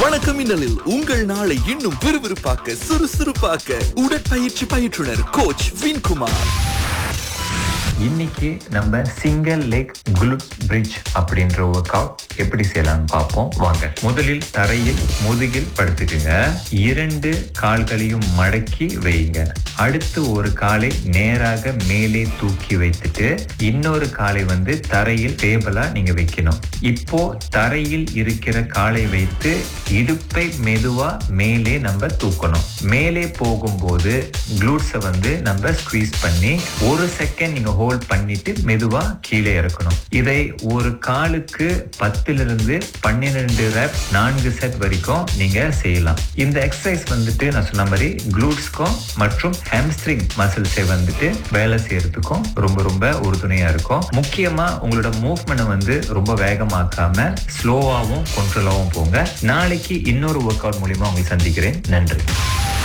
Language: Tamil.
வணக்கம் மின்னலில் உங்கள் நாளை இன்னும் விறுவிறுப்பாக்க சுறுசுறுப்பாக்க உடற்பயிற்சி பயிற்றுனர் கோச் வின்குமார் இன்னைக்கு நம்ம சிங்கிள் லெக் குளுட் பிரிட்ஜ் அப்படின்ற ஒர்க் அவுட் எப்படி செய்யலாம்னு பார்ப்போம் வாங்க முதலில் தரையில் முதுகில் படுத்துக்குங்க இரண்டு கால்களையும் மடக்கி வைங்க அடுத்து ஒரு காலை நேராக மேலே தூக்கி வைத்துட்டு இன்னொரு காலை வந்து தரையில் டேபிளா நீங்க வைக்கணும் இப்போ தரையில் இருக்கிற காலை வைத்து இடுப்பை மெதுவா மேலே நம்ம தூக்கணும் மேலே போகும்போது குளூட்ஸை வந்து நம்ம ஸ்குவீஸ் பண்ணி ஒரு செகண்ட் நீங்க ஹோல்ட் பண்ணிட்டு மெதுவா கீழே இறக்கணும் இதை ஒரு காலுக்கு பத்துல இருந்து பன்னிரெண்டு ரெப் நான்கு செட் வரைக்கும் நீங்க செய்யலாம் இந்த எக்ஸசைஸ் வந்துட்டு நான் சொன்ன மாதிரி குளூட்ஸ்க்கும் மற்றும் ஹாம்ஸ்ட்ரிங் மசில்ஸை வந்துட்டு வேலை செய்யறதுக்கும் ரொம்ப ரொம்ப உறுதுணையா இருக்கும் முக்கியமா உங்களோட மூவ்மெண்ட் வந்து ரொம்ப வேகமாக்காம ஸ்லோவாகவும் கண்ட்ரோலாகவும் போங்க நாளைக்கு இன்னொரு ஒர்க் அவுட் மூலியமா உங்களை சந்திக்கிறேன் நன்றி